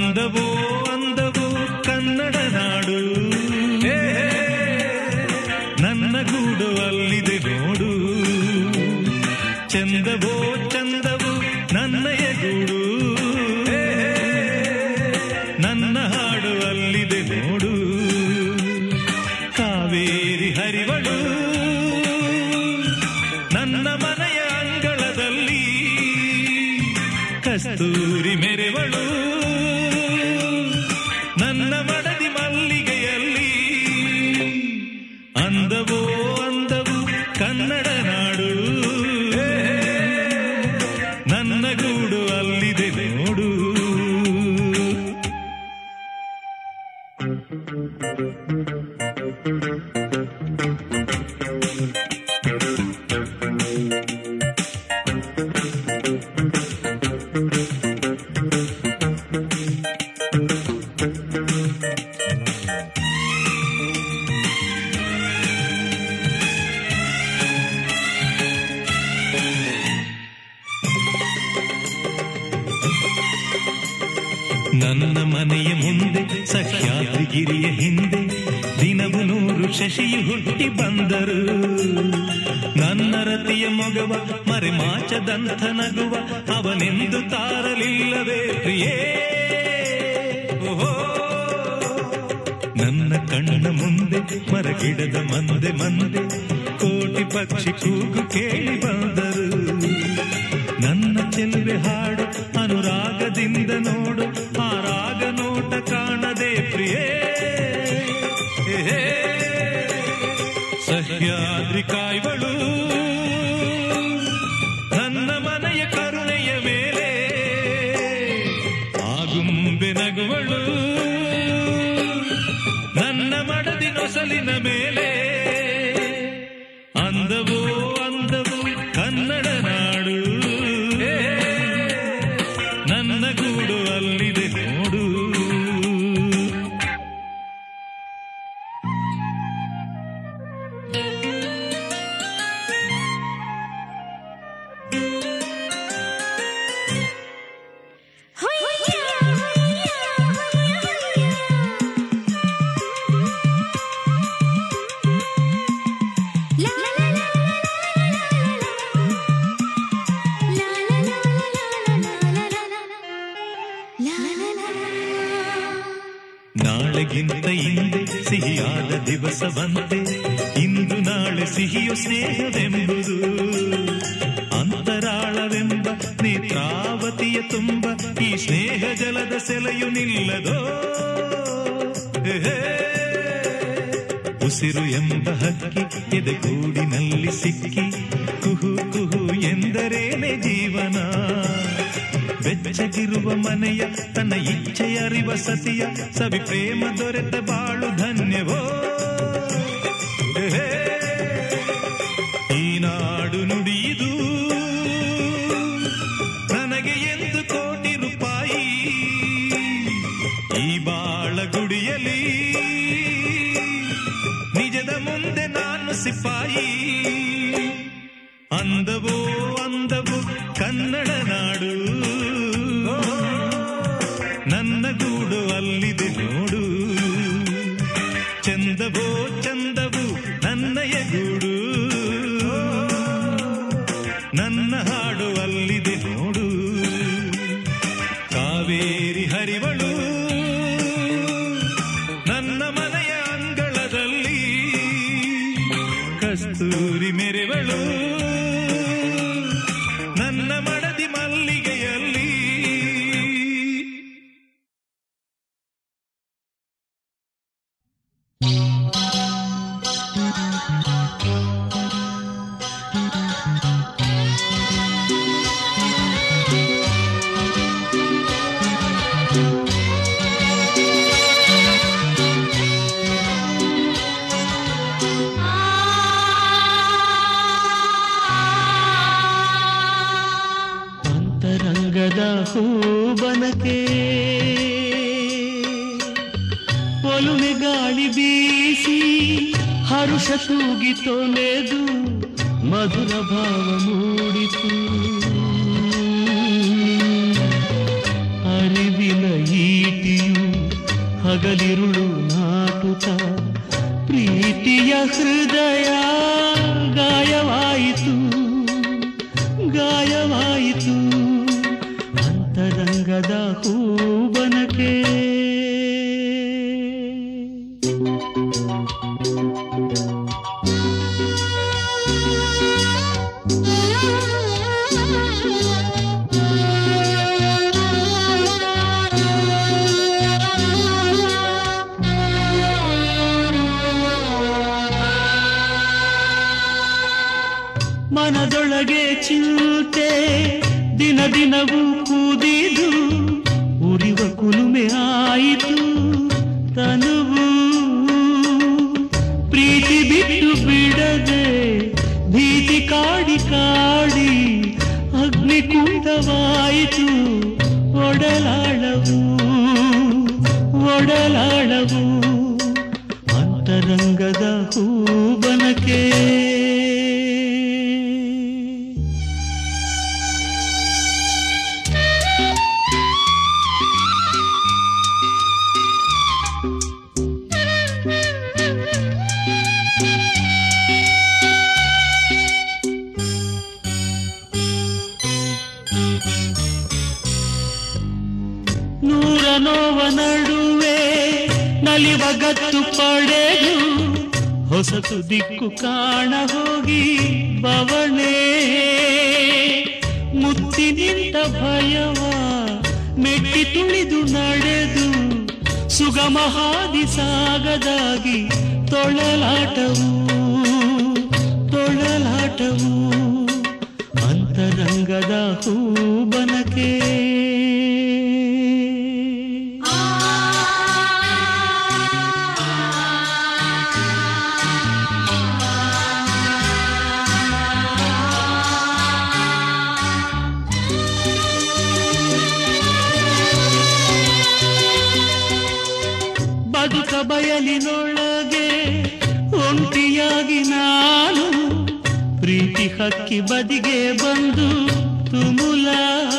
ಅಂದವೋ ಅಂದವೋ ಕನ್ನಡ ನಾಡು ಹೇ, ನನ್ನ ಗೂಡು ಅಲ್ಲಿದೆ ನೋಡು ಚಂದವೋ ಚಂದವೋ ನನ್ನಯ ಗೂಡು ಹೇ, ನನ್ನ ಹಾಡು ಅಲ್ಲಿದೆ ನೋಡು ಕಾವೇರಿ ಹರಿವಳು ನನ್ನ ಮನೆಯ ಅಂಗಳದಲ್ಲಿ ಕಸ್ತೂರಿ ಮೆರೆವಳು ನನ್ನ ಮಡದಿ ಮಲ್ಲಿಗೆಯಲ್ಲಿ ಅಂದವೋ ಅಂದವು ಕನ್ನಡ ನಾಡು ನನ್ನ ಗೂಡು ಅಲ್ಲಿದೆ ನೋಡು ನನ್ನ ಮನೆಯ ಮುಂದೆ ಸಹ್ಯಾದ್ರಿಗಿರಿಯ ಹಿಂದೆ ದಿನವು ನೂರು ಶಶಿಯು ಹುಟ್ಟಿ ಬಂದರು ನನ್ನ ರತಿಯ ಮೊಗವ ಮರೆ ಮಾಚದಂಥ ನಗುವ ಅವನೆಂದು ತಾರಲಿಲ್ಲವೇ ಪ್ರಿಯೇ ಓಹೋ ನನ್ನ ಕಣ್ಣ ಮುಂದೆ ಮರಗಿಡದ ಮಂದೆ ಮಂದೆ ಕೋಟಿ ಪಕ್ಷಿ ಕೂಗು ಕೇಳಿ ಬಂದರು ನನ್ನ ಚೆಲುವೆ ಹಾಡು ಅನುರಾಗದಿಂದ ನೋಡು ಆ ರಾಗ ನೋಟ ಕಾಣದೆ ಪ್ರಿಯೇ ಹೇ, ಸಹ್ಯಾದ್ರಿ ಕಾಯ್ವಳು ನನ್ನ ಮನೆಯ ಕರುಣೆಯ ಮೇಲೆ ಆಗುಂಬೆ ನಗುವಳು ನನ್ನ ಮಡದಿ ನೊಸಲಿನ ಮೇಲೆ ಅಂದವೋ ಅಂದವು ಕನ್ನಡ ನಾಡು ನನ್ನ ಗೂಡು ಅಲ್ಲಿದೆ ನೋಡು ನಾಳೆಗಿಂತ ಹಿಂದೆ ಸಿಹಿಯಾದ ದಿವಸ ಬಂತೆ ಇಂದು ನಾಳೆ ಸಿಹಿಯು ಸ್ನೇಹವೆಂಬುದು ಅಂತರಾಳವೆಂಬ ನೇತ್ರಾವತಿಯ ತುಂಬ ಈ ಸ್ನೇಹ ಜಲದ ಸೆಲೆಯು ನಿಲ್ಲದೋ ಹೇ, ಉಸಿರು ಎಂಬ ಹಕ್ಕಿ ಎದೆಗೂಡಿನಲ್ಲಿ ಸಿಕ್ಕಿ ಕುಹು ಕುಹು ಎಂದರೇನೆ ಜೀವನ ಬೆಚ್ಚಗಿರುವ ಮನೆಯ ತನ್ನ ಇಚ್ಛೆಯರಿವ ಸತಿಯ ಸವಿ ಪ್ರೇಮ ದೊರೆತ ಬಾಳು ಧನ್ಯವೋ ಹೇ, ಈ ನಾಡು ನುಡಿಯುದು ನನಗೆ ಎಂದು ಕೋಟಿ ರೂಪಾಯಿ ಈ ಬಾಳ ಗುಡಿಯಲಿ ನಿಜದ ಮುಂದೆ ನಾನು ಸಿಪಾಯಿ ಅಂದವೋ ಅಂದವು ಕನ್ನಡ ನಾಡು ನನ್ನ ಗೂಡು ಅಲ್ಲಿದೆ ನೋಡು ಚಂದವೋ ಚಂದವು ನನ್ನಯ ಗೂಡು ನನ್ನ ಹಾಡು ಅಲ್ಲಿದೆ ನೋಡು ಕಾವೇರಿ ಹರಿವಳು ನನ್ನ ಮನೆಯ ಅಂಗಳದಲ್ಲಿ ಕಸ್ತೂರಿ ಮೆರೆವಳು ನನ್ನ ಮಡದಿ ಮಲ್ಲಿಗೆಯಲ್ಲಿ ಅಂತರಂಗದ ಹೂಬನಕೆ ಒಲುಮೆ ಗಾಳಿ ಬೀಸಿ ಹರುಷ ತೂಗಿ ತೊನೆದು ಮಧುರ ಭಾವ ಮೂಡಿತು ಅರಿವಿನ ಈಟಿ ಹಗಲಿರುಳು ನಾಟುತ್ತ ಪ್ರೀತಿಯ ಹೃದಯ ಗಾಯವಾಯಿತು ಗಾಯವಾಯಿತು ಅಂತರಂಗದ ಹೂಬನಕೆ ಮನದೊಳಗೆ ಚಿಂತೆ ದಿನ ದಿನವೂ ಕೂದಿದು ಉರಿವ ಕುಲುಮೆ ಆಯಿತು ತನುವು ಪ್ರೀತಿ ಬಿಟ್ಟು ಬಿಡದೆ ಭೀತಿ ಕಾಡಿ ಕಾಡಿ ಅಗ್ನಿಕುಂಡವಾಯಿತು ಒಡಲಾಳವು ಒಡಲಾಳವು ಅಂತರಂಗದ ಹೂಬನಕೆ ನೂರ ನೋವ ನಡುವೆ ನಲಿವ ಗತ್ತು ಪಡೆದು ಹೊಸತು ದಿಕ್ಕು ಕಾಣ ಹೋಗಿ ಬವಣೆ ಮುತ್ತಿ ನಿಂತ ಭಯವ ಮೆಟ್ಟಿ ತುಳಿದು ನಡೆದು ಸುಗಮ ಹಾದಿ ಸಾಗದಾಗಿ ತೊಳಲಾಟವು ತೊಳಲಾಟವು ಅಂತರಂಗದ ಹೂಬನಕೆ ಬದುಕ ಬಯಲಿನೊಳಗೆ ಒಂಟಿಯಾಗಿ ನಾನು ಪ್ರೀತಿ ಹಕ್ಕಿ ಬದಿಗೆ ಬಂದು ತುಮುಲ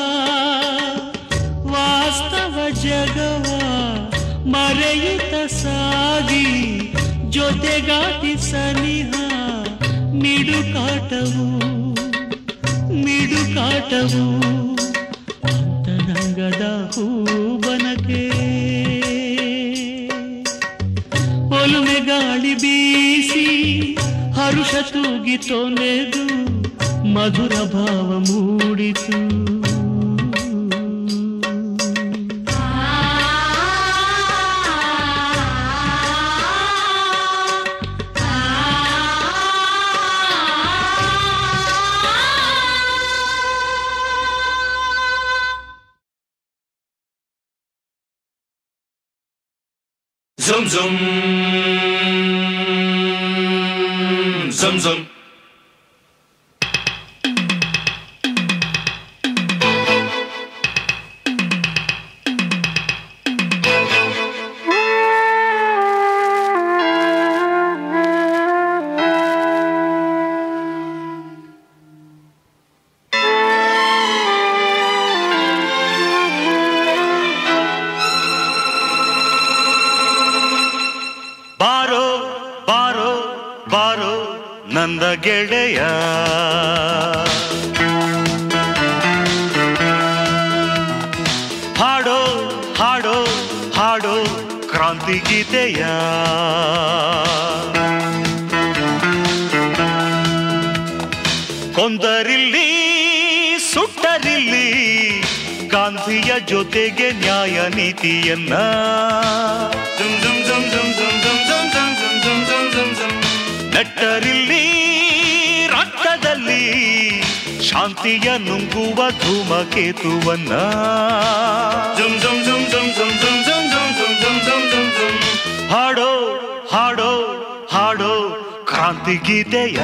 ವಾಸ್ತವ ಜಗವ ಮರೆಯುತ್ತ ಸಾಗಿ ಜೊತೆಗಾಟಿ ಸನಿಹ ಮಿಡುಕಾಟವು ಮಿಡುಕಾಟವು ಅಂತರಂಗದ ಹೂಬನಕೆ ಒಲುಮೆ ಗಾಳಿ ಬೀಸಿ ಹರುಷ ತೂಗಿ ತೊನೆದು ಮಧುರ ಭಾವ ಮೂಡಿತು Zum zum. Zum zum. ಬಾರೋ ಬಾರೋ ಬಾರೋ ನಂದ ಗೆಳೆಯ ಹಾಡೋ ಹಾಡೋ ಹಾಡೋ ಕ್ರಾಂತಿ ಗೀತೆಯ ಕೊಂದರಿಲ್ಲಿ ಸುಟ್ಟರಿಲ್ಲಿ ಗಾಂಧಿಯ ಜೊತೆಗೆ ನ್ಯಾಯ ನೀತಿಯನ್ನ Zum zum zum zum zum zum zum zum zum zum zum zum zum. ನಟ್ಟರಿಲ್ಲಿ ರಕ್ತದಲ್ಲಿ ಶಾಂತಿಯ ನುಂಗುವ ಧೂಮಕೇತುವನ್ನ Zum zum zum zum zum zum zum zum zum zum zum zum zum. ಹಾಡೋ ಹಾಡೋ ಹಾಡೋ ಕ್ರಾಂತಿ ಗೀತೆಯ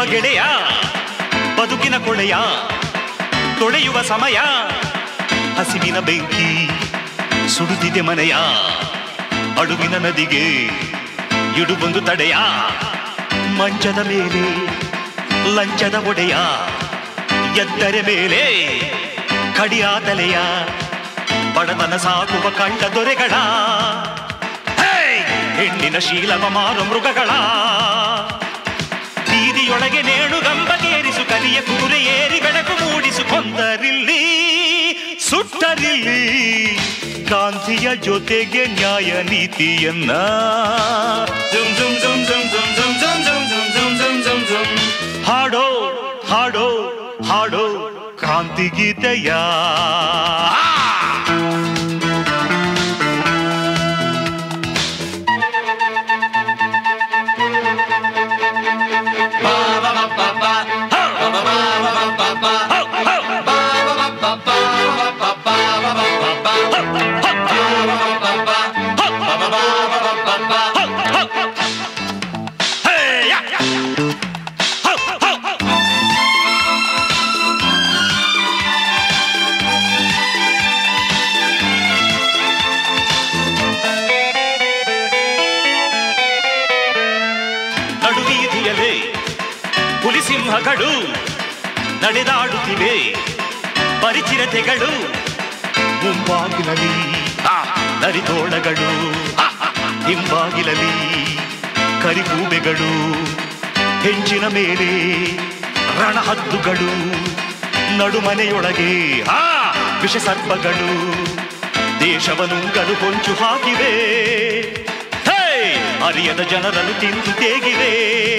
ಗೆಳೆಯ ಬದುಕಿನ ಕೊಳೆಯ ತೊಳೆಯುವ ಸಮಯ ಹಸಿವಿನ ಬೆಂಕಿ ಸುಡುತ್ತಿದೆ ಮನೆಯ ಅಡುವಿನ ನದಿಗೆ ಇಡುಬೊಂದು ತಡೆಯ ಮಂಚದ ಮೇಲೆ ಲಂಚದ ಒಡೆಯ ಎದ್ದರ ಮೇಲೆ ಕಡಿಯ ತಲೆಯ ಬಡತನ ಸಾಕುವ ಕಂಡ ದೊರೆಗಳ ಹೇ! ಹೆಣ್ಣಿನ ಶೀಲವ ಮಾರು ಮೃಗಗಳ ಬೀದಿಯೊಳಗೆ ನೇಣು ಗಂಬಗೇರಿಸು ಕಲಿಯ ಕುದುರೆ ಏರಿ ಬೆಳಕು ಮೂಡಿಸು ಕೊಂದರಿಲ್ಲಿ ಸುಟ್ಟರಿಲ್ಲಿ ಗಾಂಧಿಯ ಜೊತೆಗೆ ನ್ಯಾಯ ನೀತಿಯನ್ನ Zum zum zum zum zum zum zum zum zum zum zum zum zum. ಹಾಡೋ ಹಾಡೋ ಹಾಡೋ ಕ್ರಾಂತಿ ಗೀತೆಯ ನಡುವೀದಿಯಲೇ ಹುಲಿಸಿಂಹಗಳು ನಡೆದಾಡುತ್ತಿವೆ ಪರಿಚಿರತೆಗಳು ಮುಂಬಾಗಿಲಲಿ ನರಿತೋಳಗಳು ಹಿಂಬಾಗಿಲಲಿ ಕರಿಗೂಬೆಗಳು ಹೆಂಚಿನ ಮೇಲೆ ರಣಹದ್ದುಗಳು ನಡುಮನೆಯೊಳಗೆ ಆ ವಿಷಸರ್ಪಗಳು ದೇಶವನುಂಗಲು ಹೊಂಚು ಹಾಕಿವೆ ಹೇ! ಅರಿಯದ ಜನರನ್ನು ತಿಂದು ತೇಗಿವೆ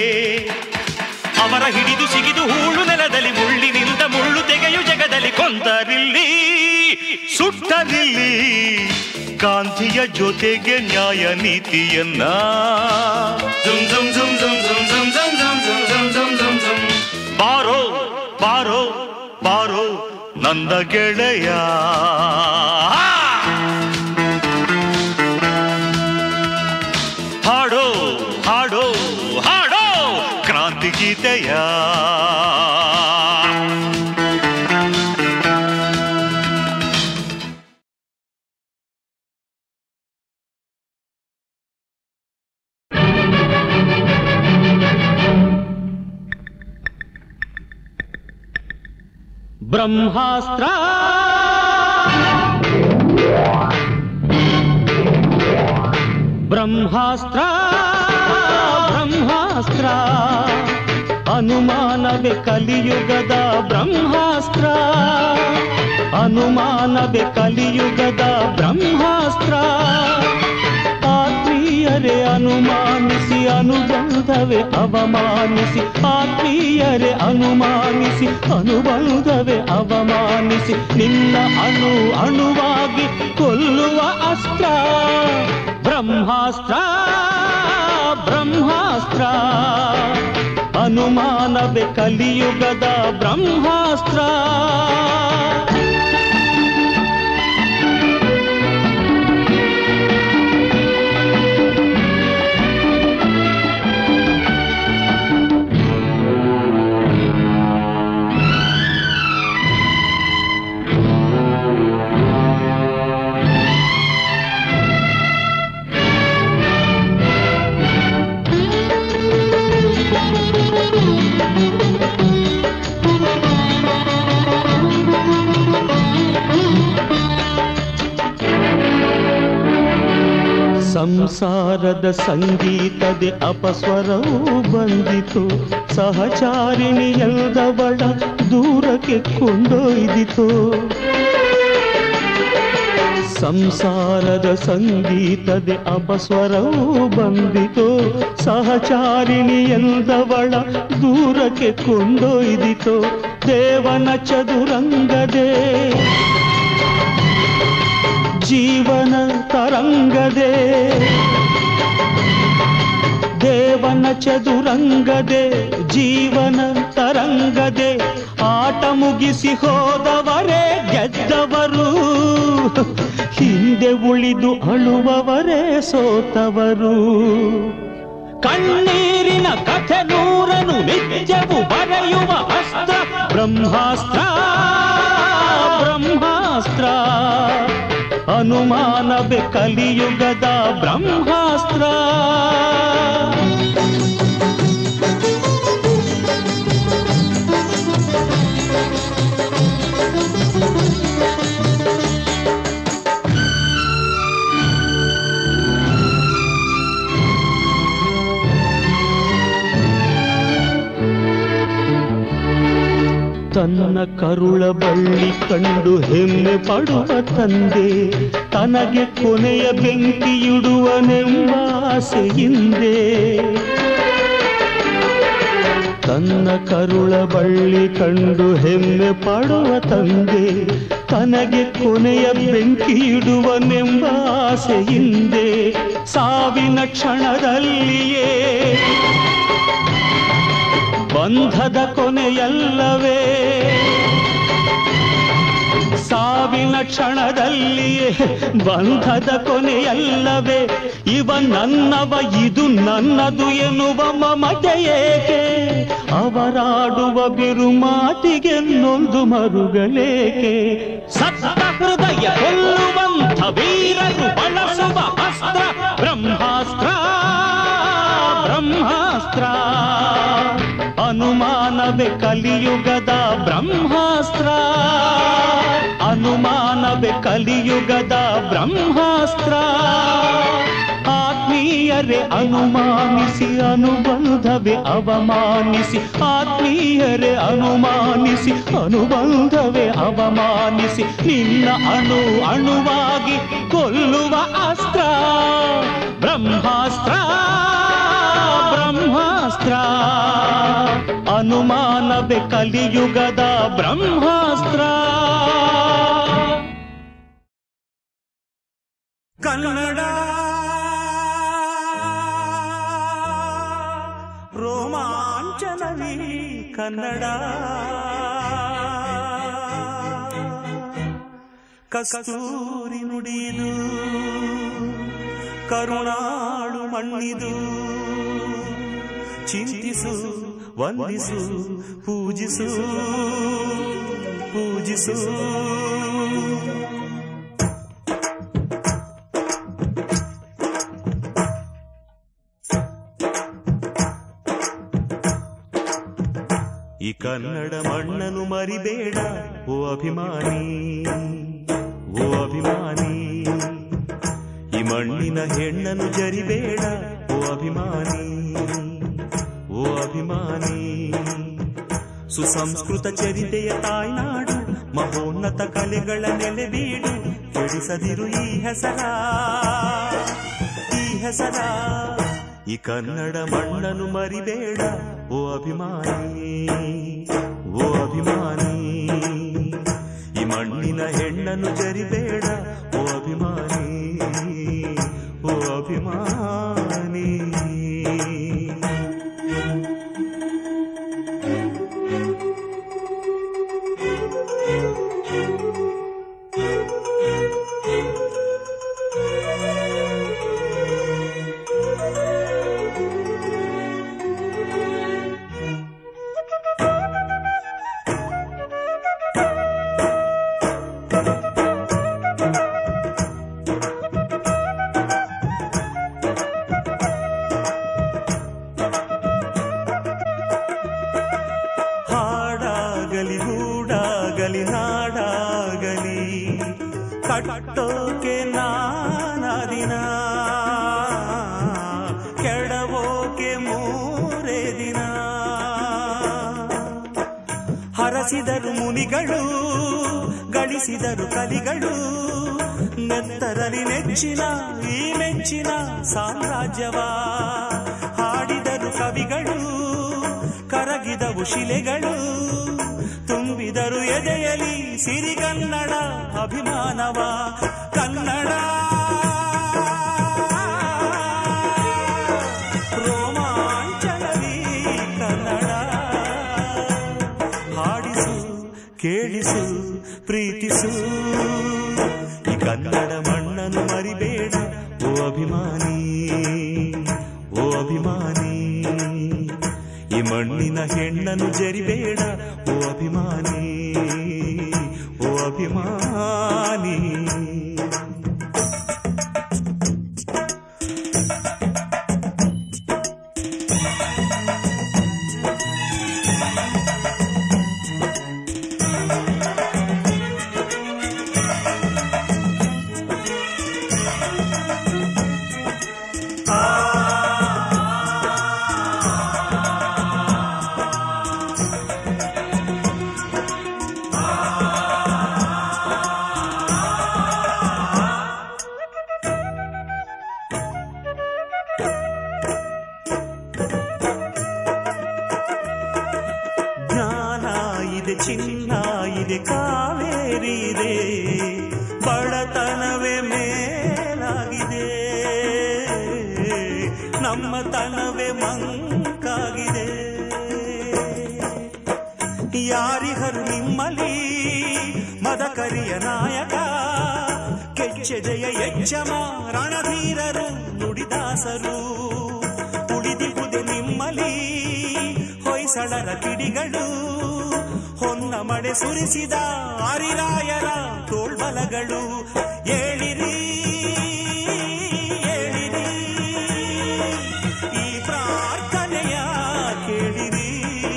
ಅವರ ಹಿಡಿದು ಸಿಗಿದು ಹೂಳು ನೆಲದಲ್ಲಿ ಮುಳ್ಳಿನಿಂದ ಮುಳ್ಳು ತೆಗೆಯು ಜಗದಲ್ಲಿ ಕೊಂದರಿಲ್ಲಿ ಸುಟ್ಟರಿಲ್ಲಿ ಗಾಂಧಿಯ ಜೊತೆಗೆ ನ್ಯಾಯ ನೀತಿಯನ್ನ Zum zum zum zum zum zum zum zum zum zum zum zum zum. ಬಾರೋ ಬಾರೋ ಬಾರೋ ನನ್ನ ಗೆಳೆಯ ಹಾಡೋ ಹಾಡೋ ಹಾಡೋ ಕ್ರಾಂತಿ ಗೀತೆಯ ಬ್ರಹ್ಮಾಸ್ತ್ರ ಬ್ರಹ್ಮಾಸ್ತ್ರ ಬ್ರಹ್ಮಾಸ್ತ್ರ ಅನುಮಾನವೇ ಕಲಿಯುಗದ ಬ್ರಹ್ಮಾಸ್ತ್ರ ಅನುಮಾನವೇ ಕಲಿಯುಗದ ಬ್ರಹ್ಮಾಸ್ತ್ರ ಆತ್ಮೀಯರೇ ಅನುಮಾನಿಸಿ ಅನುಬಂಧವೇ ಅವಮಾನಿಸಿ ಆತ್ಮೀಯರೇ ಅನುಮಾನಿಸಿ ಅನುಬಂಧವೇ ಅವಮಾನಿಸಿ ನಿನ್ನ ಅಣು ಅಣುವಾಗಿ ಕೊಲ್ಲುವ ಅಸ್ತ್ರ ಬ್ರಹ್ಮಾಸ್ತ್ರ ಬ್ರಹ್ಮಾಸ್ತ್ರ ಅನುಮಾನವೇ ಕಲಿಯುಗದ ಬ್ರಹ್ಮಾಸ್ತ್ರ ಸಂಸಾರದ ಸಂಗೀತದೆ ಅಪಸ್ವರವು ಬಂದಿತು ಸಹಚಾರಿಣಿ ಎಲ್ದವಳ ದೂರಕ್ಕೆ ಕೊಂಡೊಯ್ದಿತು ಸಂಸಾರದ ಸಂಗೀತದೆ ಅಪಸ್ವರವು ಬಂದಿತು ಸಹಚಾರಿಣಿ ಎಲ್ದವಳ ದೂರಕ್ಕೆ ಕೊಂಡೊಯ್ದಿತು ದೇವನ ಚದುರಂಗದೆ ಜೀವನ ತರಂಗದೆ ದೇವನ ಚದುರಂಗದೆ ಜೀವನ ತರಂಗದೆ ಆಟ ಮುಗಿಸಿ ಹೋದವರೇ ಗೆದ್ದವರು ಹಿಂದೆ ಉಳಿದು ಅಳುವವರೇ ಸೋತವರು ಕಣ್ಣೀರಿನ ಕಥೆ ನೂರನು ನಿತ್ಯವು ಬರೆಯುವ ಅಸ್ತ್ರ ಬ್ರಹ್ಮಾಸ್ತ್ರ ಬ್ರಹ್ಮಾಸ್ತ್ರ ಅನುಮಾನವೇ ಕಲಿಯುಗದ ಬ್ರಹ್ಮಾಸ್ತ್ರ ತನ್ನ ಕರುಳ ಬಳ್ಳಿ ಕಂಡು ಹೆಮ್ಮೆ ಪಡುವ ತಂದೆ ತನಗೆ ಕೊನೆಯ ಬೆಂಕಿಯಿಡುವನೆಂಬ ಆಸೆಯಿಂದೆ ತನ್ನ ಕರುಳ ಬಳ್ಳಿ ಕಂಡು ಹೆಮ್ಮೆ ಪಡುವ ತಂದೆ ತನಗೆ ಕೊನೆಯ ಬೆಂಕಿಯಿಡುವನೆಂಬ ಆಸೆಯಿಂದೆ ಸಾವಿನ ಕ್ಷಣದಲ್ಲಿಯೇ ಬಂಧದ ಕೊನೆಯಲ್ಲವೇ ಸಾವಿನ ಕ್ಷಣದಲ್ಲಿಯೇ ಬಂಧದ ಕೊನೆಯಲ್ಲವೇ ಇವ ನನ್ನವ ಇದು ನನ್ನದು ಎನ್ನುವ ಮಮತೆ ಏಕೆ ಅವರಾಡುವ ಬಿರುಮಾತಿಗೆ ನೊಂದು ಮರುಗಲೇಕೆ ಸತ್ತ ಹೃದಯ ಕೊಲ್ಲುವಂಥ ವೀರರು ಬಳಸುವ ಅಸ್ತ್ರ ಬ್ರಹ್ಮಾಸ್ತ್ರ ಬ್ರಹ್ಮಾಸ್ತ್ರ ಅನುಮಾನವೇ ಕಲಿಯುಗದ ಬ್ರಹ್ಮಾಸ್ತ್ರ ಅನುಮಾನವೇ ಕಲಿಯುಗದ ಬ್ರಹ್ಮಾಸ್ತ್ರ ಆತ್ಮೀಯರೇ ಅನುಮಾನಿಸಿ ಅನುಬಂಧವೇ ಅವಮಾನಿಸಿ ಆತ್ಮೀಯರೇ ಅನುಮಾನಿಸಿ ಅನುಬಂಧವೇ ಅವಮಾನಿಸಿ ನಿನ್ನ ಅಣು ಅಣುವಾಗಿ ಕೊಲ್ಲುವ ಅಸ್ತ್ರ ಬ್ರಹ್ಮಾಸ್ತ್ರ ಬ್ರಹ್ಮಾಸ್ತ್ರ ಅನುಮಾನವೇ ಕಲಿಯುಗದ ಬ್ರಹ್ಮಾಸ್ತ್ರ ಕನ್ನಡ ರೋಮಾಂಚನವೀ ಕನ್ನಡ ಕಸ್ತೂರಿ ನುಡಿದು ಕರುಣಾಳು ಮಣ್ಣಿದು ಚಿಂತಿಸು ವಂದಿಸು ಪೂಜಿಸು ಪೂಜಿಸು ಈ ಕನ್ನಡ ಮಣ್ಣನ್ನು ಮರಿಬೇಡ ಓ ಅಭಿಮಾನಿ ಓ ಅಭಿಮಾನಿ ಈ ಮಣ್ಣಿನ ಹೆಣ್ಣನ್ನು ಜರಿಬೇಡ ಓ ಅಭಿಮಾನಿ ಓ ಅಭಿಮಾನಿ ಸುಸಂಸ್ಕೃತ ಚರಿತೆಯ ತಾಯ್ನಾಡು ಮಹೋನ್ನತ ಕಲೆಗಳ ನೆಲೆಬೀಡು ಕೆಡಿಸದಿರು ಈ ಹೆಸರ ಈ ಹೆಸರ ಈ ಕನ್ನಡ ಮಣ್ಣನ್ನು ಮರಿಬೇಡ ಓ ಅಭಿಮಾನಿ ಓ ಅಭಿಮಾನಿ ಈ ಮಣ್ಣಿನ ಹೆಣ್ಣನ್ನು ಜರಿಬೇಡ ಓ ಅಭಿಮಾನಿ ಓ ಅಭಿಮಾನಿ ಹಾಡಾಗಲಿ ಹೂಡಾಗಲಿ ನಾಡಾಗಲಿ ಕಟ್ಟೋಕೆ ನಾನದಿನ ಕೆಡವೋಕೆ ಮೂರೇ ದಿನ ಹರಸಿದರು ಮುನಿಗಳು ಗಳಿಸಿದರು ಕಲಿಗಳು ನೆತ್ತರಲಿ ನೆಚ್ಚಿನ ಈ ಮೆಚ್ಚಿನ ಸಾಮ್ರಾಜ್ಯವ ಹಾಡಿದರು ಕವಿಗಳು ಕರಗಿದವು ಶಿಲೆಗಳು ತುಂಬಿದರು ಎದೆಯಲಿ ಸಿರಿಗನ್ನಡ ಅಭಿಮಾನವ ಕನ್ನಡ ರೋಮಾಂಚನವೀ ಕನ್ನಡ ಹಾಡಿಸು ಕೇಳಿಸು ಪ್ರೀತಿಸು ಈ ಕನ್ನಡ ಮಣ್ಣನ್ನು ಮರಿಬೇಡ ಓ ಅಭಿಮಾನಿ ಓ ಅಭಿಮಾನಿ ಈ ಮಣ್ಣಿನ ಹೆಣ್ಣನ್ನು ಜರಿಬೇಡ ಓ ಅಭಿಮಾನಿ ಓ ಅಭಿಮಾನಿ ಜ್ಞಾನ ಇದೆ ಚಿನ್ನ ಇದೆ ಕಾವೇರಿ ಇದೆ ಬಡತನವೇ ಮೇಲಾಗಿದೆ ನಮ್ಮ ತನವೇ ಮಂಕಾಗಿದೆ ಯಾರಿಗರು ನಿಮ್ಮಲಿ ಮದಕರಿಯ ನಾಯಕ ಕೆಚ್ಚೆದೆಯ ಎಚ್ಚಮ ರಣಧೀರರು ನುಡಿದಾಸರು ಉಳಿದಿಹುದೆ ನಿಮ್ಮಲಿ ಹೊಯ್ಸಳರ ಕಿಡಿಗಳು ಹೊನ್ನ ಮಳೆ ಸುರಿಸಿದ ಹರಿರಾಯರ ತೋಳ್ಬಲಗಳು ಏಳಿರಿ ಏಳಿರಿ ಈ ಪ್ರಾರ್ಥನೆಯ ಕೇಳಿರಿ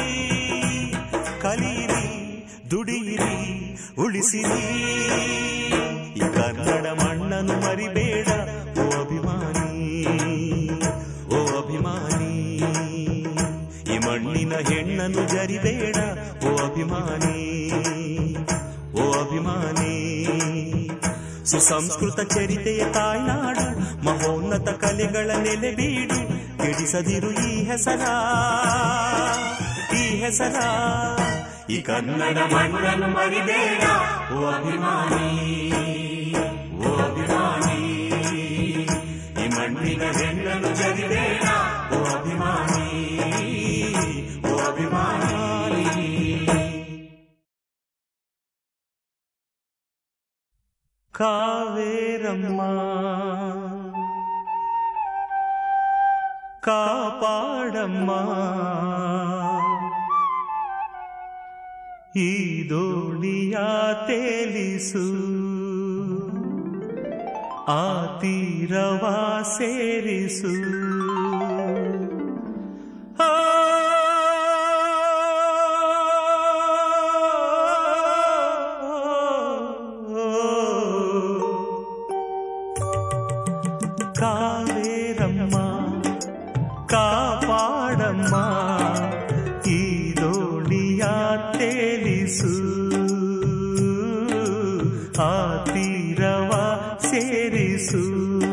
ಕಲೀರಿ ದುಡಿಯಿರಿ ಉಳಿಸಿರಿ ಈ ಕನ್ನಡ ಮಣ್ಣನ್ನು ಮರಿಬೇಡ ಓ ಅಭಿಮಾನಿ ಓ ಅಭಿಮಾನಿ ಈ ಮಣ್ಣಿನ ಹೆಣ್ಣನ್ನು ಜರಿಬೇಡ ಓ ಅಭಿಮಾನಿ ಓ ಅಭಿಮಾನಿ ಸುಸಂಸ್ಕೃತ ಚರಿತೆಯ ತಾಯ್ನಾಡು ಮಹೋನ್ನತ ಕಲೆಗಳ ನೆಲೆ ಬೀಡು ಕೆಡಿಸದಿರು ಈ ಹೆಸರ ಈ ಹೆಸರ ಈ ಕನ್ನಡ ಮಣ್ಣನ್ನು ಮರಿಬೇಡ ಓ ಅಭಿಮಾನಿ ಓ ಅಭಿಮಾನಿ ಈ ಮಣ್ಣಿನ ಹೆಣ್ಣನ್ನು ಜರಿಬೇಡ ಓ ಅಭಿಮಾನಿ ಓ ಅಭಿಮಾನಿ ಕಾವೇರಮ್ಮ ಕಾಪಾಡಮ್ಮ ಈ ದೋಣಿಯ ತೇಲಿಸು ಆ ತೀರವ ಸೇರಿಸು ಆ ಕಾವೇರಮ್ಮ ಕಾಪಾಡಮ್ಮ ಈ ದೋಣಿಯ ತೇಲಿಸು ಆ ತೀರವ ಸೇರಿಸು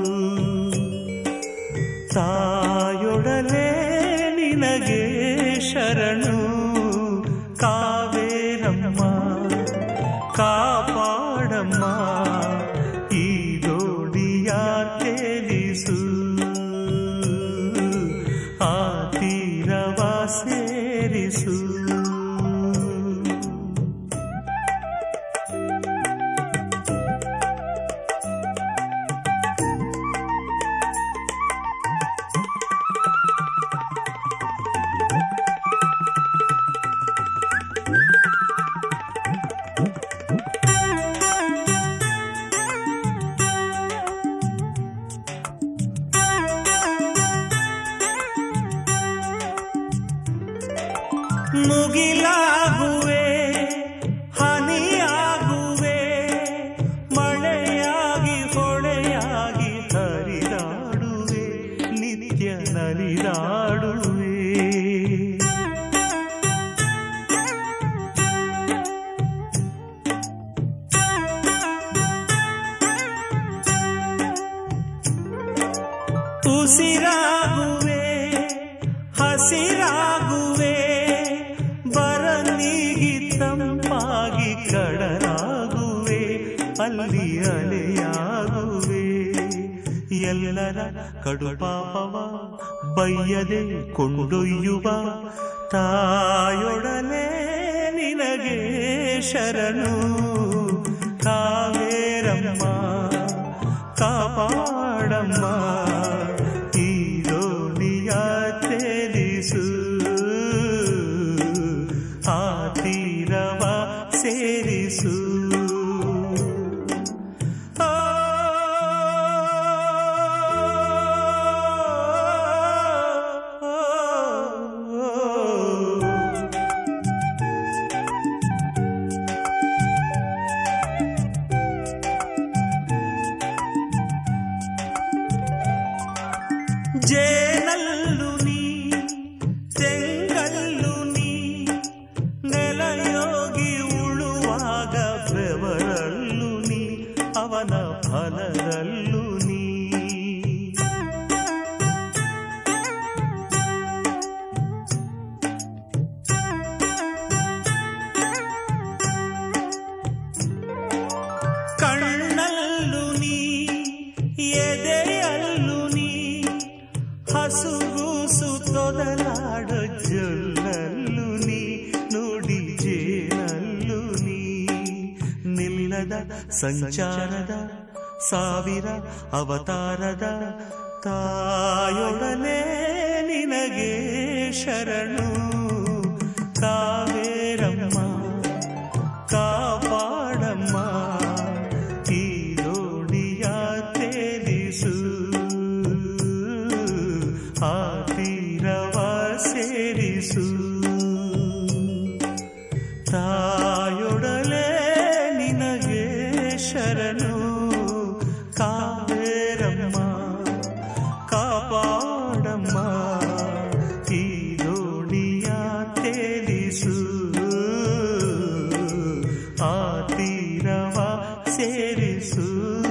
ತಾಯೊಡಲೆ ನಿನಗೆ ಶರಣು ಕಾವೇರಮ್ಮ ಕಾಪಾಡಮ್ಮ ಈ ದೋಡಿಯ ತೇಲಿಸು ಆ ತೀರವ ಸೇರಿಸು ಮುಗಿಲಾಗುವೆ ಹನಿಯಾಗುವೆ ಮಳೆಯಾಗಿ ಹೊಳೆಯಾಗಿ ಹರಿದಾಡುವೆ ನಿತ್ಯ ನಲಿದಾಡುವೆ ಉಸಿರಾಗುವೆ ಹಸಿರಾಗುವೆ ಬರನಿಗಿ ತಂಪಾಗಿ ಕಡಲಾಗುವೆ ಅಲ್ಲಿ ಅಲೆಯಾಗುವೆ ಎಲ್ಲರ ಕಡುಪಾಪವ ಬಯ್ಯದೆ ಕೊಂಡೊಯ್ಯುವ ತಾಯೊಡನೆ ನಿನಗೆ ಶರಣು ಕಾವೇರಮ್ಮ ಕಾಪಾಡಮ್ಮ ಈ ದೋಣಿಯ ಸೇರಿಸು ಆ, ಜೇನಲ್ಲು ನೀ ತೆಂಗಲ್ಲು ನೀ ನೆಲಯೋಗಿ ಉಳುವಾಗ ಬೆವರಲ್ಲು ನೀ ಅವನ ಫಲದಲ್ಲೂ ನೀ ಕಣ್ಣಲ್ಲು ನೀ ಎದೆಯಲ್ಲು ನೀ ಹಸುಗೂಸು ತೊದಲಾಡ ಜೊಲ್ಲಲ್ಲು ನೀ ನುಡಿ ಜೇನಲ್ಲು ನೀ ನಿಲ್ಲದ ಸಂಚಾರದ ಸಾವಿರ ಅವತಾರದ ತಾಯೊಡನೆ ನಿನಗೆ ಶರಣು ಕಾವೇರಮ್ಮ ಕಾಪಾಡಮ್ಮ ಈ ದೋಣಿಯ ತೇಲಿಸು ಆ ತೀರವ ಸೇರಿಸು ತಾಯೊಡಲೆ ನಿನಗೆ ಶರಣು ಕಾವೇರಮ್ಮ ಕಾಪಾಡಮ್ಮ ಈ ದೋಣಿಯ ತೇಲಿಸು ಆ ತೀರವ ಸೇರಿಸು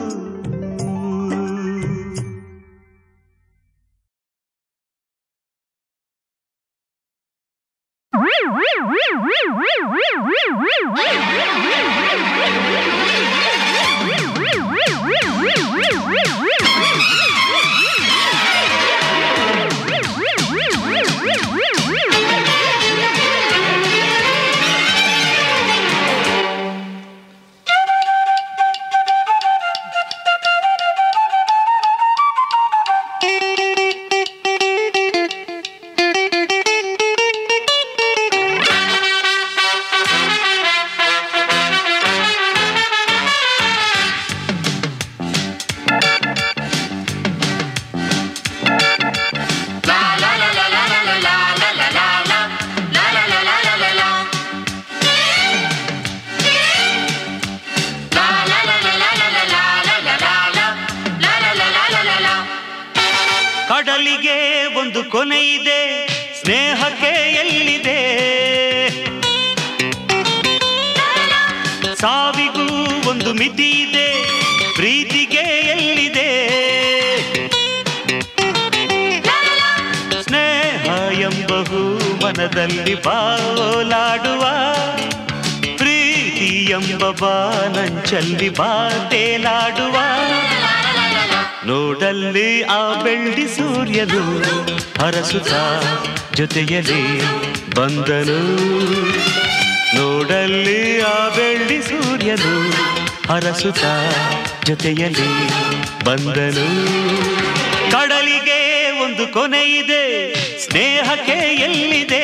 ಕಡಲಿಗೆ ಒಂದು ಕೊನೆ ಇದೆ ಸ್ನೇಹಕ್ಕೆ ಎಲ್ಲಿದೆ ಸಾವಿಗೂ ಒಂದು ಮಿತಿ ಇದೆ ಪ್ರೀತಿಗೆ ಎಲ್ಲಿದೆ ಸ್ನೇಹ ಎಂಬಹು ಮನದಲ್ಲಿ ಬಾಲಾಡುವ ಪ್ರೀತಿ ಎಂಬ ಬಾನಂಚಲ್ಲಿ ಬಾತೇಲಾಡುವ ನೋಡಲ್ಲಿ ಆ ಬೆಳ್ಳಿ ಸೂರ್ಯನು ಹರಸುತ್ತ ಜೊತೆಯಲ್ಲಿ ಬಂದನು ನೋಡಲ್ಲಿ ಆ ಬೆಳ್ಳಿ ಸೂರ್ಯನು ಹರಸುತ್ತ ಜೊತೆಯಲ್ಲಿ ಬಂದನು ಕಡಲಿಗೆ ಒಂದು ಕೊನೆ ಇದೆ ಸ್ನೇಹಕ್ಕೆ ಎಲ್ಲಿದೆ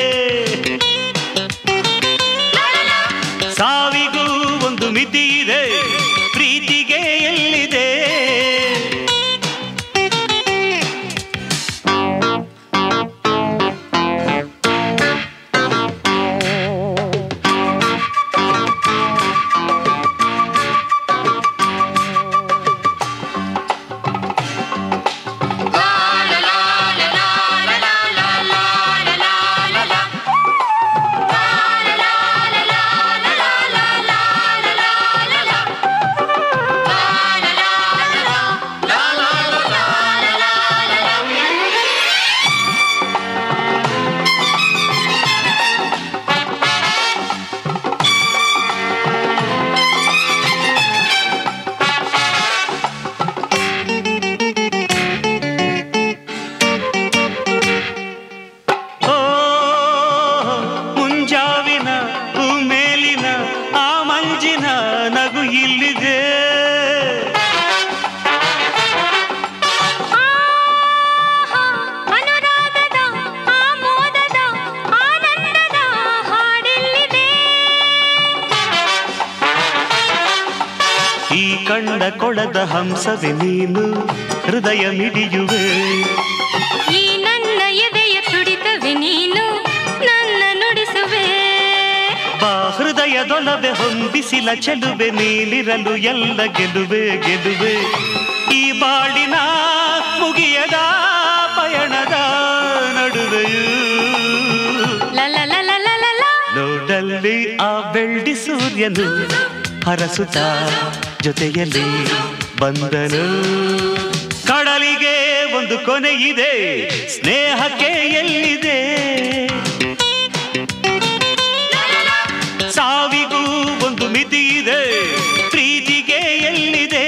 ಸಾವಿಗೂ ಒಂದು ಮಿತಿ ಇದೆ ಪ್ರೀತಿಗೆ ಎಲ್ಲಿದೆ ಓ ಮುಂಜಾವಿನ ಮೇಲಿನ ಆ ಮಂಜಿನ ನಗು ಇಲ್ಲಿದೆ ಅನುರಾಗದ ಆಮೋದದ ಆನಂದದ ಹಾಡಿಲ್ಲಿದೆ ಕಂಡ ಕೊಳದ ಹಂಸವೆ ನೀನು ಹೃದಯ ಮಿಡಿಯುವೆ ಈ ನನ್ನ ಎದೆಯ ತುಡಿತವೆ ನೀನು ನನ್ನ ನುಡಿಸುವೆ ಬಾ ಹೃದಯದೊಲವೆ ಹೊಂದಿಸಿಲ ಚೆಲುವೆ ನೀನಿರಲು ಎಲ್ಲ ಗೆಲುವೆ ಗೆಲುವೆ ಈ ಬಾಳಿನ ಮುಗಿಯದ ಪಯಣದ ನಡುವೆಯೂ ಲಲ ಲಲ ಲಲ ಲ. ನೋಡಲ್ಲಿ ಆ ಬೆಳ್ಳಿ ಸೂರ್ಯನು ಹರಸುತ್ತ ಜೊತೆಯಲ್ಲಿ ಬಂದನು ಕಡಲಿಗೆ ಒಂದು ಕೊನೆ ಇದೆ ಸ್ನೇಹಕ್ಕೆ ಎಲ್ಲಿದೆ ಸಾವಿಗೂ ಒಂದು ಮಿತಿ ಇದೆ ಪ್ರೀತಿಗೆ ಎಲ್ಲಿದೆ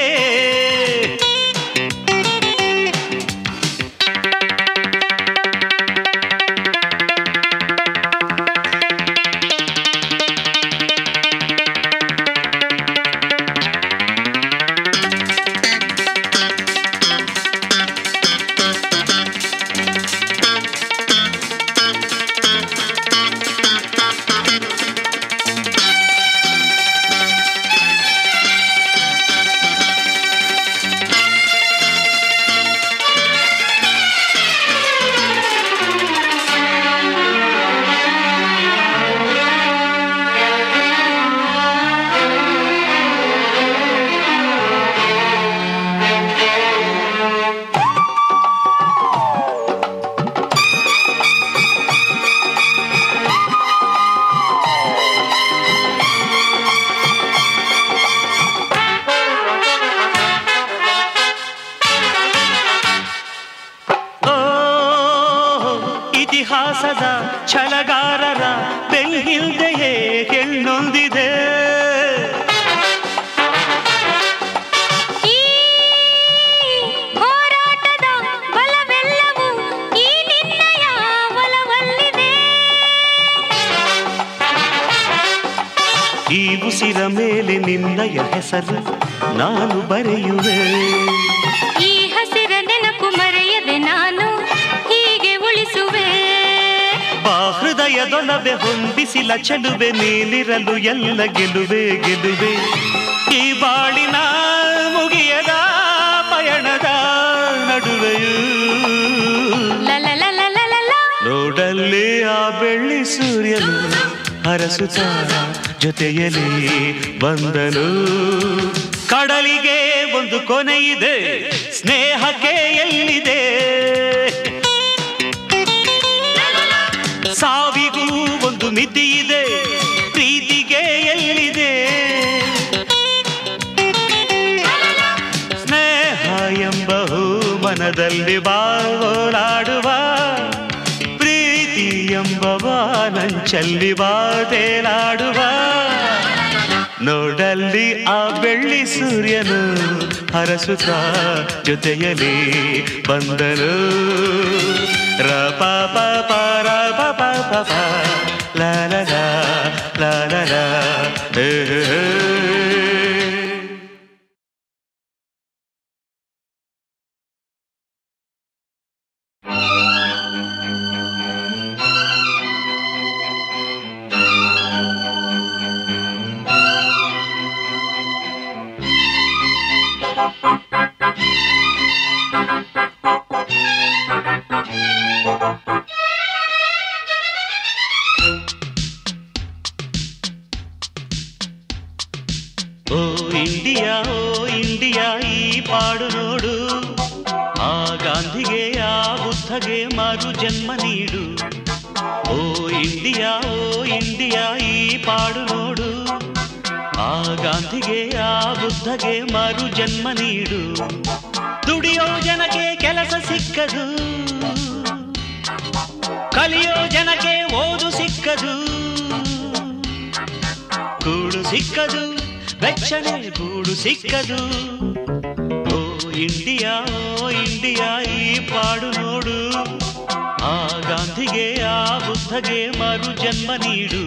ಓ ಇತಿಹಾಸದ ಛಲಗಾರರ ಬೆಳ್ಳಿಲ್ದೆಯೇ ಹೆಣ್ಣೊಂದಿದೆ ಈ ಹೋರಾಟದ ಬಲವೆಲ್ಲವೂ ಈ ನಿನ್ನಯ ಒಲವಲ್ಲಿದೆ ಈ ಉಸಿರ ಮೇಲೆ ನಿನ್ನಯ ಹೆಸರು ನಾನು ಬರೆಯುವೆ ಈ ಹಸಿರ ನೆನಪು ಮರೆಯದೆ ನಾನು ಹೀಗೆ ಉಳಿಸುವೆ ಬಾ ಹೃದಯದೊಲವೆ ಹೊಂದಿಸಿಲ ಚೆಲುವೆ ನೀನಿರಲು ಎಲ್ಲ ಗೆಲುವೆ ಗೆಲುವೆ ಈ ಬಾಳಿನ ಮುಗಿಯದ ಪಯಣದ ನಡುವೆಯೂ ಲಲ ಲಲ ಲಲ ಲ. ನೋಡಲ್ಲಿ ಆ ಬೆಳ್ಳಿ ಸೂರ್ಯನು ಹರಸುತ್ತ ಜೊತೆಯಲ್ಲಿ ಬಂದನು ಕಡಲಿಗೆ ಒಂದು ಕೊನೆ ಇದೆ ಸ್ನೇಹಕ್ಕೆ ಎಲ್ಲಿದೆ ಸಾವಿಗೂ ಒಂದು ಮಿತಿ ಇದೆ ಪ್ರೀತಿಗೆ ಎಲ್ಲಿದೆ ಸ್ನೇಹ ಎಂಬ ಹೂ ಮನದಲ್ಲಿ ಬಾವೋಲಾಡುವ ಪ್ರೀತಿ ಎಂಬ ಬಾನಂಚಲ್ಲಿ ಬಾತೇಲಾಡುವ ನೋಡಲ್ಲಿ ಆ ಬೆಳ್ಳಿ ಸೂರ್ಯನು ಹರಸುತ್ತ ಜೊತೆಯಲ್ಲಿ ಬಂದನು ರ ಪ ಪ ಪ ರ ಪ ಪ ಪ ಪ ಲ ಲ ಲ ಲ ಲ ಲ ಹೇ ಹೇ ಹೇ. ಓ ಇಂಡಿಯಾ ಓ ಇಂಡಿಯಾ ಈ ಪಾಡು ನೋಡು ಆ ಗಾಂಧಿಗೆ ಆ ಬುದ್ಧಗೆ ಮಾರು ಜನ್ಮ ನೀಡು ಓ ಇಂಡಿಯಾ ಓ ಇಂಡಿಯಾ ಈ ಪಾಡು ನೋಡು ಆ ಗಾಂಧಿಗೆ ಆ ಬುದ್ಧಗೆ ಮಾರು ಜನ್ಮ ನೀಡು ದುಡಿಯೋ ಜನಕ್ಕೆ ಕೆಲಸ ಸಿಕ್ಕದು ಕಲಿಯೋ ಜನಕ್ಕೆ ಓದು ಸಿಕ್ಕದು ಕೂಡು ಸಿಕ್ಕದು ವೆಚ್ಚನೆ ಗೂಡು ಸಿಕ್ಕದು ಓ ಇಂಡಿಯಾ ಓ ಇಂಡಿಯಾ ಈ ಪಾಡು ನೋಡು ಆ ಗಾಂಧಿಗೆ ಆ ಬುದ್ಧಗೆ ಮರು ಜನ್ಮ ನೀಡು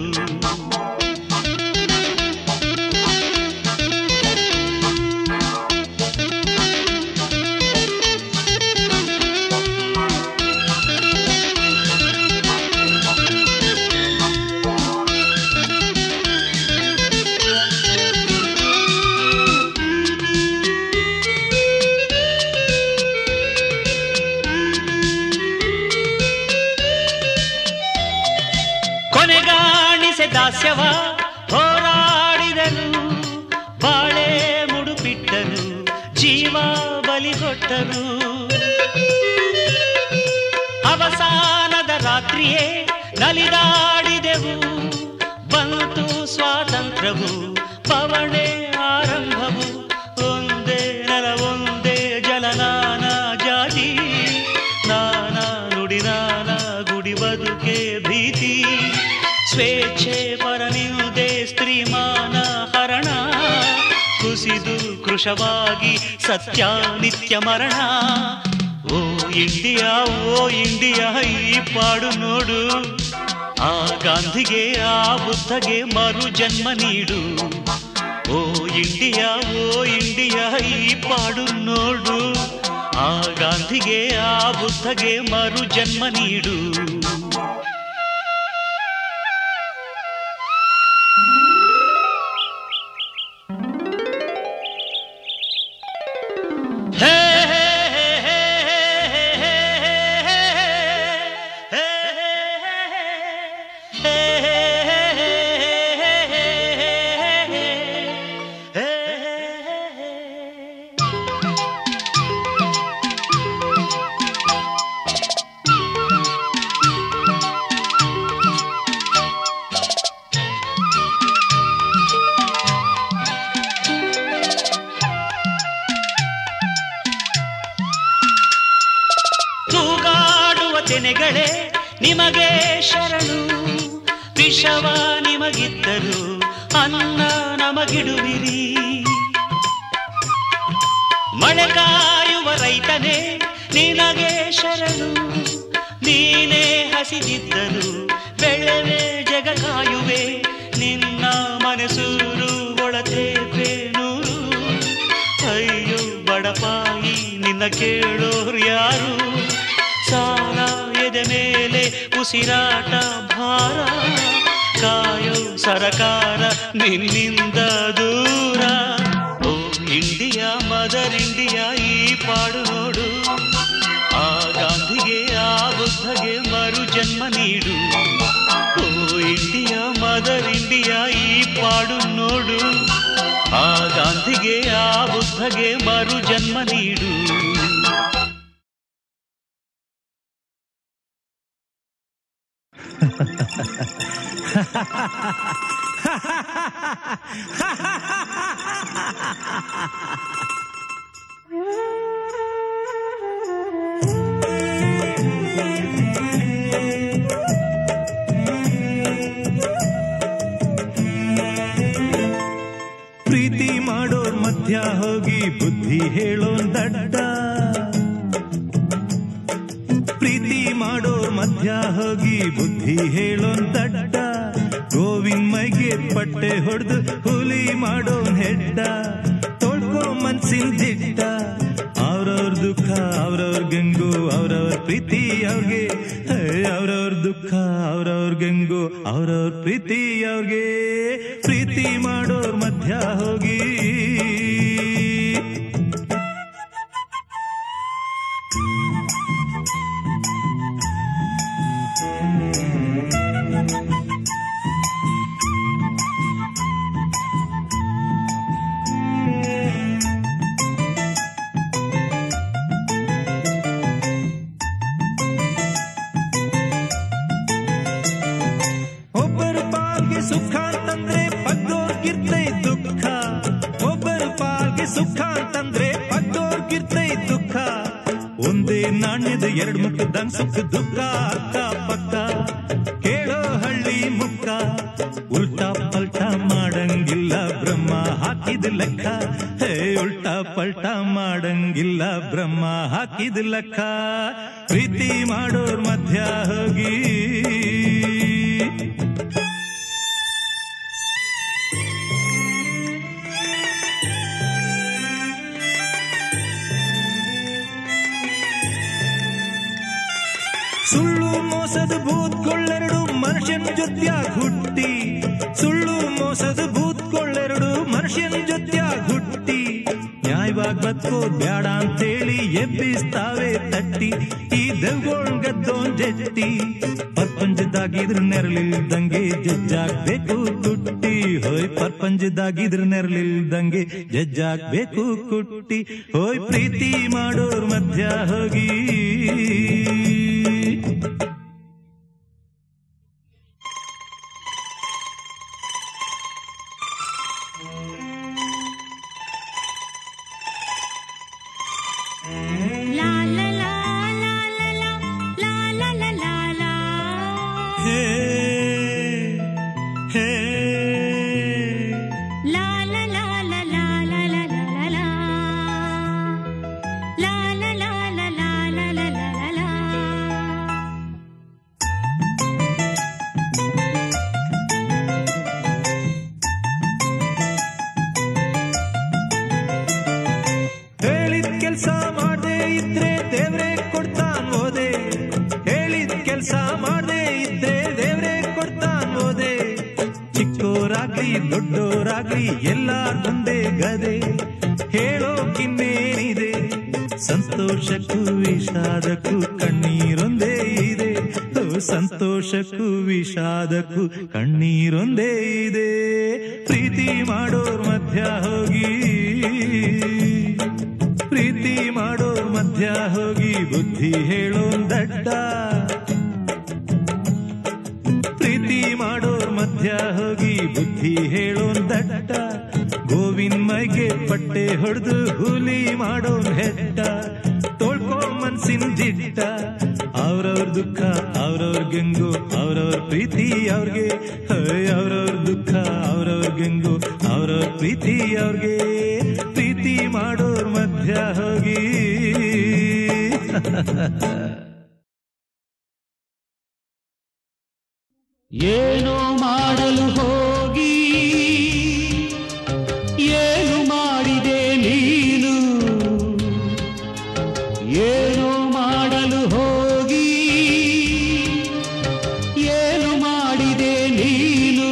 ಕೊಟ್ಟರು ಅವಸಾನದ ರಾತ್ರಿಯೇ ನಲಿದಾಡಿದೆವು ಬಂತು ಸ್ವಾತಂತ್ರ್ಯವು ಪವಣೆ ಆರಂಭವು ಒಂದೇ ನೆಲ ಒಂದೇ ಜಲ ನಾನಾ ಜಾತಿ ನಾನಾ ನುಡಿ ನಾನಾ ಗುಡಿ ಬದುಕೆ ಭೀತಿ ಸ್ವೇಚ್ಛೆ ಪರನಿಲ್ದೆ ಸ್ತ್ರೀಮಾನ ಹರಣ ಕುಸಿದು ಕೃಶವಾಗಿ ಸತ್ಯ ನಿತ್ಯ ಮರಣ ಓ ಇಂಡಿಯಾ ಓ ಇಂಡಿಯಾ ಈ ಪಾಡು ನೋಡು ಆ ಗಾಂಧಿಗೆ ಆ ಬುದ್ಧಗೆ ಮರು ಜನ್ಮ ನೀಡು ಓ ಇಂಡಿಯಾ ಓ ಇಂಡಿಯಾ ಈ ಪಾಡು ನೋಡು ಆ ಗಾಂಧಿಗೆ ಆ ಬುದ್ಧಗೆ ಮರು ಜನ್ಮ ನೀಡು ಹೇ ಹೇ ಹೇ ಹೇ ಹೇ ಹೇ ತೂಗಾಡುವ ತೆನೆಗಳೇ ನಿಮಗೆ ಶರಣು ವಿಷವ ನಿಮಗಿದ್ದರು ಅನ್ನ ನಮಗಿಡುವಿರಿ ಮಳೆ ಕಾಯುವ ರೈತನೇ ನಿನಗೆ ಶರಣು ನೀನೇ ಹಸಿದಿದ್ದರು ಬೆಳೆವೆ ಜಗ ಕಾಯುವೆ ನಿನ್ನ ಮನಸೂರು ಒಳತೆ ಬೇನೂರು ಅಯ್ಯೋ ಬಡಪಾಯಿ ನಿನ್ನ ಕೇಳೋರು ಯಾರು ಸಾಲ ಎದೆ ಮೇಲೆ ಉಸಿರಾಟ ಭಾರ ಕಾಯೋ ಸರಕಾರ ನಿನ್ನಿಂದ ದೂರ ಓ ಇಂಡಿಯಾ ಮದರ್ ಇಂಡಿಯಾ ಈ ಪಾಡು ನೋಡು ಆ ಗಾಂಧಿಗೆ ಆ ಬುದ್ಧಗೆ ಮರು ಜನ್ಮ ನೀಡು ಓ ಇಂಡಿಯಾ ಮದರ್ ಇಂಡಿಯಾ ಈ ಪಾಡು ನೋಡು ಆ ಗಾಂಧಿಗೆ ಆ ಬುದ್ಧಗೆ ಮರು ಜನ್ಮ ನೀಡು ಪ್ರೀತಿ ಮಾಡೋರ್ ಮಧ್ಯ ಹೋಗಿ ಬುದ್ಧಿ ಹೇಳೋನ್ ದಡ್ಡ ಪ್ರೀತಿ ಮಾಡೋರ್ ಮಧ್ಯ ಹೋಗಿ ಬುದ್ಧಿ ಹೇಳೋನ್ ದಡ್ಡ ಗೋವಿಂದ್ ಮೈಗೆ ಪಟ್ಟೆ ಹೊಡೆದು ಹುಲಿ ಮಾಡೋನ್ ಹೆಡ್ಡ ತೊಳ್ಕೊ ಮನ್ಸಿನ ಜಿಡ್ಡ ಅವ್ರವ್ರ ದುಃಖ ಅವ್ರವ್ರ ಗಂಗು ಅವ್ರವ್ರ ಪ್ರೀತಿ ಅವ್ರಿಗೆ ಅವ್ರವ್ರ ದುಃಖ ಅವ್ರವ್ರ ಗಂಗು ಅವ್ರವ್ರ ಪ್ರೀತಿ ಅವ್ರಿಗೆ ಪ್ರೀತಿ ಮಾಡೋರ್ ಮಧ್ಯ ಹೋಗಿ ಒಬ್ಬರ ಪಾಲ್ಗೆ ಸುಖ ಅಂತಂದ್ರೆ ಪದ್ದೋರ್ಗಿರ್ತೈ ದುಃಖ ಒಬ್ಬರ ಪಾಲ್ಗೆ ಸುಖ ಅಂತಂದ್ರೆ ಪದ್ದೋರ್ಗಿರ್ತೈ ದುಃಖ ಒಂದೇ ನಾಣ್ಯದ ಎರಡು ಮುಖದಂಗ್ ಸುಖ ದುಃಖ ಅಕ್ಕ ಪಕ್ಕ ಕೇಳೋ ಹಳ್ಳಿ ಮುಕ್ಕ ಉಲ್ಟಾ ಪಲ್ಟಾ ಮಾಡಂಗಿಲ್ಲ ಬ್ರಹ್ಮ ಹಾಕಿದ ಲೆಕ್ಕ ಹೇ ಉಲ್ಟಾ ಪಲ್ಟಾ ಮಾಡಂಗಿಲ್ಲ ಬ್ರಹ್ಮ ಹಾಕಿದ ಲೆಕ್ಕ ಪ್ರೀತಿ ಮಾಡೋರ್ ಮಧ್ಯ ಹೋಗಿ ಸುಳ್ಳು ಮೋಸದ ಭೂತ್ಕೊಳ್ಳೆರಡು ಮನುಷ್ಯನ ಜೊತ್ಯಾಗ ಹುಟ್ಟಿ ಸುಳ್ಳು ಮೋಸದ ಭೂತ್ಕೊಳ್ಳೆರಡು ಮನುಷ್ಯನ ಜೊತ್ಯಾಗ ಹುಟ್ಟಿ ನ್ಯಾಯವಾಗಿ ಬದುಕೋದ್ ಬ್ಯಾಡ ಅಂತೇಳಿ ಎಬ್ಬಿಸ್ತಾವೆ ತಟ್ಟಿ ಈ ದೆವ್ಗೋಳ್ ಗದ್ದೋನ್ ಜಟ್ಟಿ ಪ್ರಪಂಚದಾಗ ಪರ್ಪಂಚದಾಗಿದ್ರ ನೆರಳಿಲ್ದಂಗೆ ಜಜ್ಜಾಗ್ಬೇಕು ಕುಟ್ಟಿ ಹೋಯ್ ಪರ್ಪಂಚದಾಗಿದ್ರ ನೆರಳಿಲ್ದಂಗೆ ಜಜ್ಜಾಗ್ಬೇಕು ಕುಟ್ಟಿ ಹೋಯ್ ಪ್ರೀತಿ ಮಾಡೋರ್ ಮಧ್ಯ ಹೋಗಿ ಲಾ ಲಾ ಲಾ ಲಾ ಲಾ ಲಾ ಲಾ ಲಾ ಲಾ ಲಾ ಲಾ ಹೇ ಹೇ ಲಾ ಲಾ ಲಾ ಲಾ ಲಾ ಲಾ ಲಾ ಲಾ ಲಾ ಲಾ ಲಾ ಲಾ ಲಾ ಲಾ ಲಾ ಲಾ ಲಾ ಲಾ ಹೇಳಿದ ಕೆಲ್ಸ ಮಾಡದೆ ಇದ್ರೆ ದೇವ್ರೆ ಕೊಡ್ತಾನ್ ಓದೆ ಹೇಳಿದ ಕೆಲ್ಸ ಮಾಡದೆ ಇದ್ರೆ ದೇವ್ರೆ ಕೊಡ್ತಾನ್ ಓದೆ ಚಿಕ್ಕೋರಾಗ್ಲಿ ದೊಡ್ಡೋರಾಗ್ಲಿ ಎಲ್ಲಾರ್ ಮುಂದೆ ಗದೆ ಹೇಳೋಕಿನ್ನೇನಿದೆ ಸಂತೋಷಕ್ಕೂ ವಿಷಾದಕ್ಕೂ ಕಣ್ಣೀರೊಂದೇ ಇದೆ ಓ, ಸಂತೋಷಕ್ಕೂ ವಿಷಾದಕ್ಕೂ ಕಣ್ಣೀರೊಂದೇ ಇದೆ ಪ್ರೀತಿ ಮಾಡೋರ್ ಮಧ್ಯ ಹೋಗಿ ಪ್ರೀತಿ ಮಾಡೋರ್ ಮಧ್ಯ ಹೋಗಿ ಬುದ್ಧಿ ಹೇಳೋನ್ ದಡ್ಡ ಪ್ರೀತಿ ಮಾಡೋರ್ ಮಧ್ಯ ಹೋಗಿ ಬುದ್ಧಿ ಹೇಳೋನ್ ದಡ್ಡ ಗೋವಿನ್ ಮೈಗೆ ಪಟ್ಟೆ ಹೊಡೆದು ಹುಲಿ ಮಾಡೋನ್ ಹೆಡ್ಡ ತೋಳ್ಕೋ ಮನ್ಸಿನ ಜಿಡ್ಡ ಅವ್ರವ್ರ ದುಃಖ ಅವ್ರವ್ರ ಗಂಗು ಅವ್ರವ್ರ ಪ್ರೀತಿ ಅವ್ರಿಗೆ ಅವ್ರವ್ರ ದುಃಖ ಅವ್ರವ್ರ ಗಂಗು ಅವ್ರವ್ರ ಪ್ರೀತಿ ಅವ್ರಿಗೆ ಪ್ರೀತಿ ಮಾಡೋರ್ ಮಧ್ಯ ಹೋಗಿ ಏನೋ ಮಾಡಲು ಹೋಗಿ ಏನು ಮಾಡಿದೆ ನೀನು ಏನೋ ಮಾಡಲು ಹೋಗಿ ಏನು ಮಾಡಿದೆ ನೀನು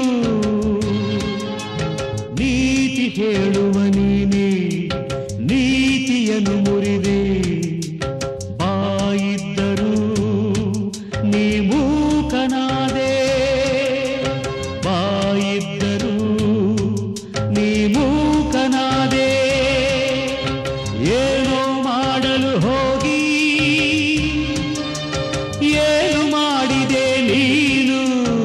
ನೀತಿ ಹೇಳುವ ನೀನೆ ನೀತಿಯನ್ನು ಮುರಿದೆ ಬಾಯಿದ್ದರೂ ನೀ ಮೂಕನಾದೆ ಬಾಯಿದ್ದರೂ ನೀ ಮೂಕನಾದೆ ಏನೋ ಮಾಡಲು ಹೋಗಿ ಏನು ಮಾಡಿದೆ ನೀನು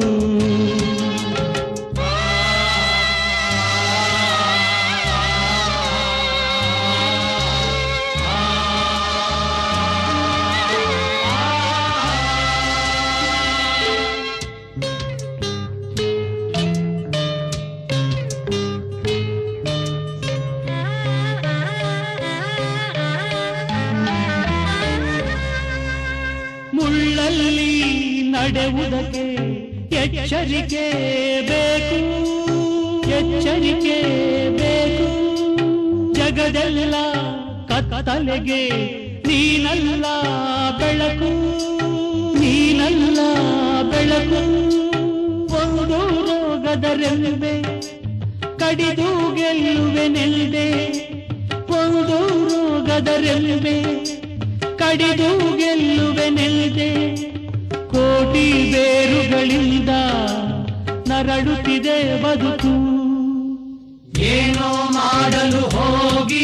ಮುಳ್ಳಲ್ಲಿ ನಡೆಯುವುದಕ್ಕೆ ಎಚ್ಚರಿಕೆ ಬೇಕು ಎಚ್ಚರಿಕೆ ಬೇಕು ಜಗದೆಲ್ಲ ಕತ್ತಲೆಗೆ ನೀನಲ್ಲ ಬೆಳಕು ನೀನಲ್ಲ ಬೆಳಕು ಒಂದು ರೋಗದರೆಲ್ವೆ ಕಡಿದು ಗೆಲ್ಲುವೆ ನೆಲ್ದೆ ಒಂದು ರೋಗದರೆಲ್ವೆ ಕಡಿದು ಗೆಲ್ಲುವೆ ನೆಲ್ದೆ ಕೋಟಿ ಬೇರುಗಳಿಂದ ನರಳುತ್ತಿದೆ ಬದುಕು ಏನೋ ಮಾಡಲು ಹೋಗಿ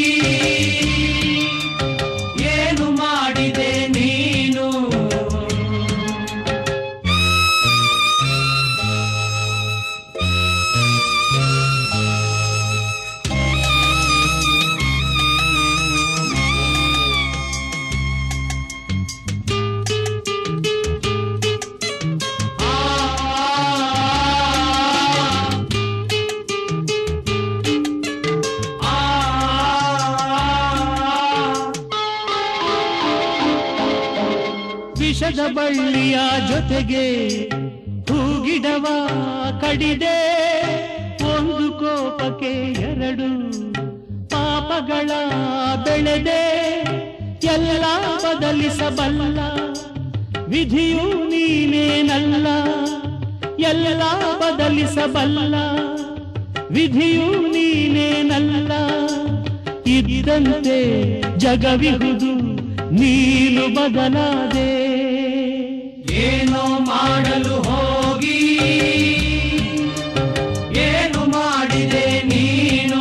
ಏನು ಮಾಡಿದೆ ನೀನು ವಿಷದ ಬಳ್ಳಿಯ ಜೊತೆಗೆ ಹೂಗಿಡವ ಕಡಿದೆ ಒಂದು ಕೋಪಕ್ಕೆ ಎರಡು ಪಾಪಗಳ ಬೆಳೆದೆ ಎಲ್ಲ ಬದಲಿಸಬಲ್ಲ ವಿಧಿಯು ನೀನೇನಲ್ಲ ಎಲ್ಲ ಬದಲಿಸಬಲ್ಲ ವಿಧಿಯು ನೀನೇನಲ್ಲ ಇದ್ದಂತೆ ಜಗವಿಹುದು ನೀನು ಬದಲಾದೆ ಏನೋ ಮಾಡಲು ಹೋಗಿ ಸೇರಿದೆ ನೀನು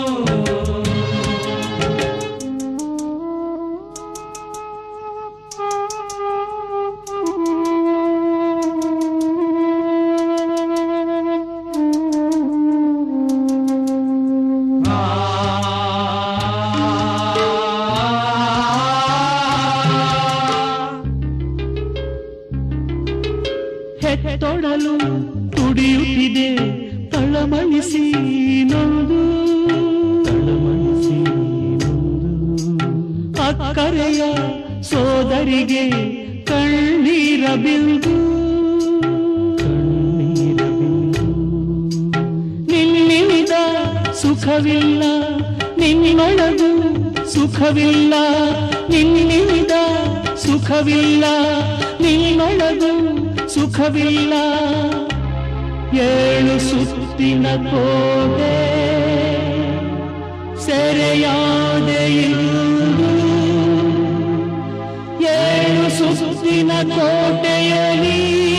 ಹೆತ್ತೊಡಲು ತುಡಿಯುತ್ತಿದೆ ತಳಮಳಿಸಿ ನೊಂದು ತಳಮಳಿಸಿ ಅಕ್ಕರೆಯ ಸೋದರಿಗೆ ಕಣ್ಣೀರ ಬಿಂದು ಕಣ್ಣೀರ ಬಿಂದು ನಿನ್ನಿಂದ ಸುಖವಿಲ್ಲ ನಿನ್ನೊಳಗು ಸುಖವಿಲ್ಲ ನಿನ್ನಿಂದ ಸುಖವಿಲ್ಲ ನಿನ್ನೊಳಗು ಸುಖವಿಲ್ಲ ಏಳು ಸುತ್ತಿನ ಕೋಟೆ ಸೆರೆಯಾದೆ ಇಂದು ಏಳು ಸುತ್ತಿನ ಕೋಟೆಯಲ್ಲಿ